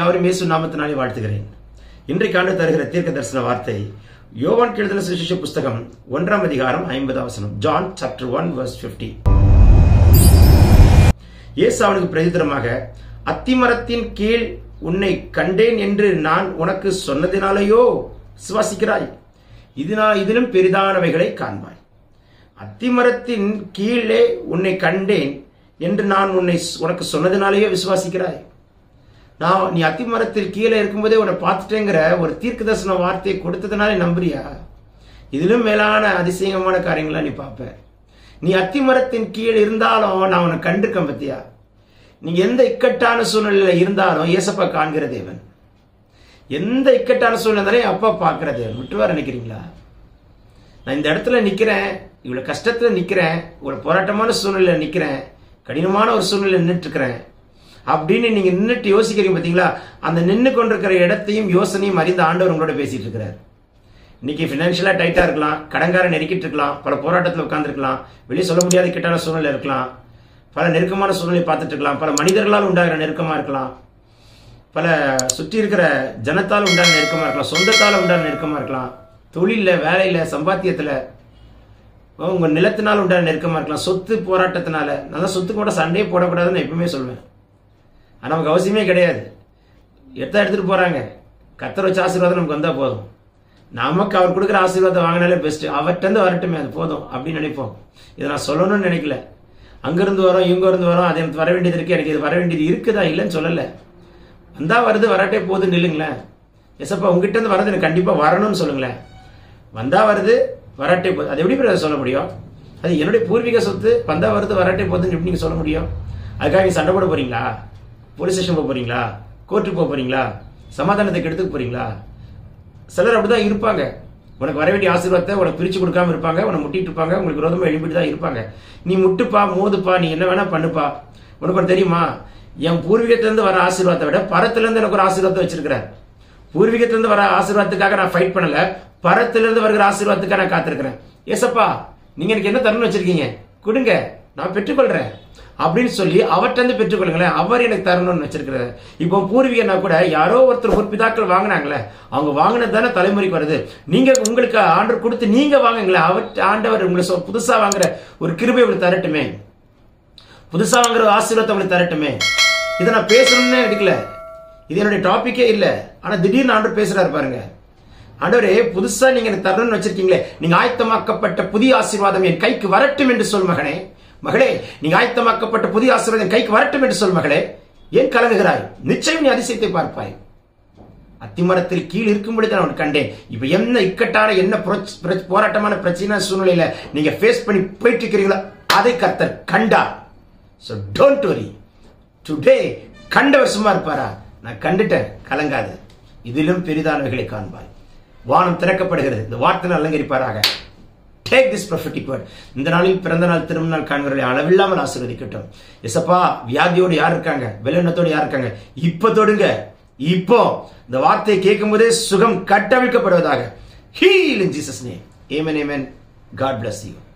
யாவரும் இயேசு நாமத்தினாலே வாழ்த்துகிறேன் இன்றைக்கு ஆண்டு தருகிற தீர்க்க தரிசன வார்த்தை யோவான் கெழுதல சுவிசேஷ புஸ்தகம் ஒன்றாம் அதிகாரம் ஐம்பதாம் வசனம் John chapter one verse fifty இயேசு அவனுக்கு பிரதித்திரமாக அத்திமரத்தின் கீழ் உன்னை கண்டேன் என்று நான் உனக்கு சொன்னதினாலேயோ விசுவாசிக்கிறாய் இதனால் இதிலும் பெரிதானவைகளை காண்பாய் அத்திமரத்தின் கீழே உன்னை கண்டேன் என்று நான் உன்னை உனக்கு சொன்னதினாலேயோ விசுவாசிக்கிறாய் நான் நீ அத்திமரத்தில் கீழே இருக்கும்போதே உன்னை பார்த்துட்டேங்கிற ஒரு தீர்க்க தரிசன வார்த்தையை கொடுத்ததுனாலே நம்புறியா இதிலும் மேலான அதிசயமான காரியங்களா நீ பார்ப்ப நீ அத்திமரத்தின் கீழ் இருந்தாலும் நான் உன்னை கண்டிருக்கேன் பத்தியா நீ எந்த இக்கட்டான சூழ்நிலையில இருந்தாலும் ஏசப்பா காண்கிற தேவன் எந்த இக்கட்டான சூழ்நிலை அப்பா பார்க்கிற தேவன் விட்டுவார் நினைக்கிறீங்களா நான் இந்த இடத்துல நிக்கிறேன் இவ்வளவு கஷ்டத்துல நிக்கிறேன் இவ்வளவு போராட்டமான சூழ்நிலையில நிக்கிறேன் கடினமான ஒரு சூழ்நிலை நின்றுட்டு இருக்கிறேன் அப்படின்னு நீங்க நின்றுட்டு யோசிக்கிறீங்க பாத்தீங்களா அந்த நின்று கொண்டிருக்கிற இடத்தையும் யோசனையும் அறிந்த ஆண்டவர் உங்களோட பேசிட்டு இருக்கிறார் இன்னைக்கு பினான்சியலா டைட்டா இருக்கலாம் கடங்கார நெருக்கிட்டு இருக்கலாம் பல போராட்டத்தில் உட்கார்ந்துருக்கலாம் வெளியே சொல்ல முடியாத கிட்டான சூழ்நிலை இருக்கலாம் பல நெருக்கமான சூழ்நிலை பார்த்துட்டு இருக்கலாம் பல மனிதர்களால் உண்டாகிற நெருக்கமா இருக்கலாம் பல சுற்றி இருக்கிற ஜனத்தால் உண்டான நெருக்கமா இருக்கலாம் சொந்தத்தால் உண்டான நெருக்கமா இருக்கலாம் தொழில வேலையில சம்பாத்தியத்துல உங்க நிலத்தினால் உண்டான நெருக்கமா இருக்கலாம் சொத்து போராட்டத்தினால நான் சொத்து கூட சண்டையே போடக்கூடாதுன்னு எப்பவுமே சொல்வேன் ஆனா நமக்கு அவசியமே கிடையாது எத்த எடுத்துட்டு போறாங்க கத்தர் வச்ச ஆசீர்வாதம் நமக்கு வந்தா போதும் நமக்கு அவர் கொடுக்குற ஆசீர்வாதம் வாங்கினாலே பெஸ்ட் அவர்கிட்ட வரட்டுமே அது போதும் அப்படின்னு நினைப்போம் இதை நான் சொல்லணும்னு நினைக்கல அங்கிருந்து வரோம் இங்க இருந்து வரோம் அது எனக்கு வர வேண்டியது இருக்கு எனக்கு இது வர வேண்டியது இருக்குதா இல்லைன்னு சொல்லல வந்தா வருது வராட்டே போகுதுன்னு நில்லுங்களேன் எசப்பா உங்ககிட்ட இருந்து வரது எனக்கு கண்டிப்பா வரணும்னு சொல்லுங்களேன் வந்தா வருது வராட்டே போகுது அது எப்படி பிரதர் சொல்ல முடியும் அது என்னுடைய பூர்வீக சொத்து வந்தா வருது வராட்டே போகுதுன்னு எப்படி நீங்க சொல்ல முடியும் அதுக்காக நீங்க சண்டை போட போறீங்களா போலீஸ் ஸ்டேஷன் போக போறீங்களா கோர்ட்டுக்கு போக போறீங்களா சமாதானத்தை கெடுத்துக்க போறீங்களா சிலர் அப்படிதான் இருப்பாங்க உனக்கு வர வேண்டிய ஆசீர்வாதத்தை உனக்கு பிரிச்சு கொடுக்காம இருப்பாங்க உனக்கு முட்டிட்டு இருப்பாங்க உங்களுக்கு விரோதமா எழுப்பிட்டு தான் இருப்பாங்க நீ முட்டுப்பா மோதுப்பா நீ என்ன வேணா பண்ணுப்பா உனக்கு ஒன்று தெரியுமா என் பூர்வீகத்திலிருந்து வர ஆசீர்வாதத்தை விட பரத்திலிருந்து எனக்கு ஒரு ஆசீர்வாதத்தை வச்சிருக்கிறேன் பூர்வீகத்திலிருந்து வர ஆசீர்வாதத்துக்காக நான் ஃபைட் பண்ணல பரத்திலிருந்து வருகிற ஆசீர்வாதத்துக்காக நான் காத்திருக்கிறேன் ஏசப்பா நீங்க எனக்கு என்ன தரணும் வச்சிருக்கீங்க கொடுங்க நான் பெற்றுக்கொள்றேன் அப்படின்னு சொல்லி அவர்கிட்ட இருந்து பெற்றுக்கொள்ளுங்களேன் அவர் எனக்கு தரணும்னு வச்சிருக்கிறாரு இப்போ பூர்வீகனா கூட யாரோ ஒருத்தர் ஒரு பிதாக்கள் வாங்கினாங்களே அவங்க வாங்கினது தானே தலைமுறைக்கு வருது நீங்க உங்களுக்கு ஆண்டர் கொடுத்து நீங்க வாங்குங்களேன் அவர் ஆண்டவர் உங்களை சொ- புதுசா வாங்குற ஒரு கிருபை உங்களுக்கு தரட்டுமே புதுசா வாங்குற ஒரு ஆசீர்வாதத்தை உங்களுக்கு தரட்டுமே இதை நான் பேசணும்னே எடுக்கல இது என்னுடைய டாபிக்கே இல்ல ஆனா திடீர்னு ஆண்டவர் பேசுறாரு பாருங்க ஆண்டவரே புதுசா நீங்க எனக்கு தரணும்னு வச்சிருக்கீங்களே நீங்க ஆயத்தமாக்கப்பட்ட புதிய ஆசீர்வாதம் என் கைக்கு வரட்டும் என்று சொல் மகனே மகளே நீங்க ஆயத்தமாக்கப்பட்ட புதிய ஆசீர்வாதம் என் கைக்கு வரட்டும் என்று சொல் மகளே ஏன் கலங்குகிறாய் நிச்சயம் நீ அதிசயத்தை பார்ப்பாய் அத்திமரத்தில் கீழ் இருக்கும்படி தான் அவன் கண்டேன் இப்ப என்ன இக்கட்டான என்ன புரட்சி- புரட்சி- போராட்டமான பிரச்சனை சூழ்நிலையில நீங்க ஃபேஸ் பண்ணி போயிட்டு இருக்கிறீங்களோ அதை கர்த்தர் கண்டார் சோ டோன்ட் வரி டுடே கண்டவர் சும்மா இருப்பாரா நான் கண்டுட்டேன் கலங்காது இதிலும் பெரிதானவைகளை காண்பாய் வானம் திறக்கப்படுகிறது இந்த வார்த்தை அலங்கரிப்பாராக டேக் திஸ் prophetic word இந்த நாளில் பிறந்த நாள் திரும்ப நாள் காண்கிறவர்களை அளவில்லாமல் ஆசீர்வதிக்கட்டும் எசப்பா வியாதியோடு யார் இருக்காங்க வெள்ளெண்ணத்தோடு யார் இருக்காங்க இப்ப தொடுங்க இப்போ இந்த வார்த்தையை கேட்கும் போதே சுகம் கட்டவிழ்க்கப்படுவதாக heal in Jesus name amen amen God bless you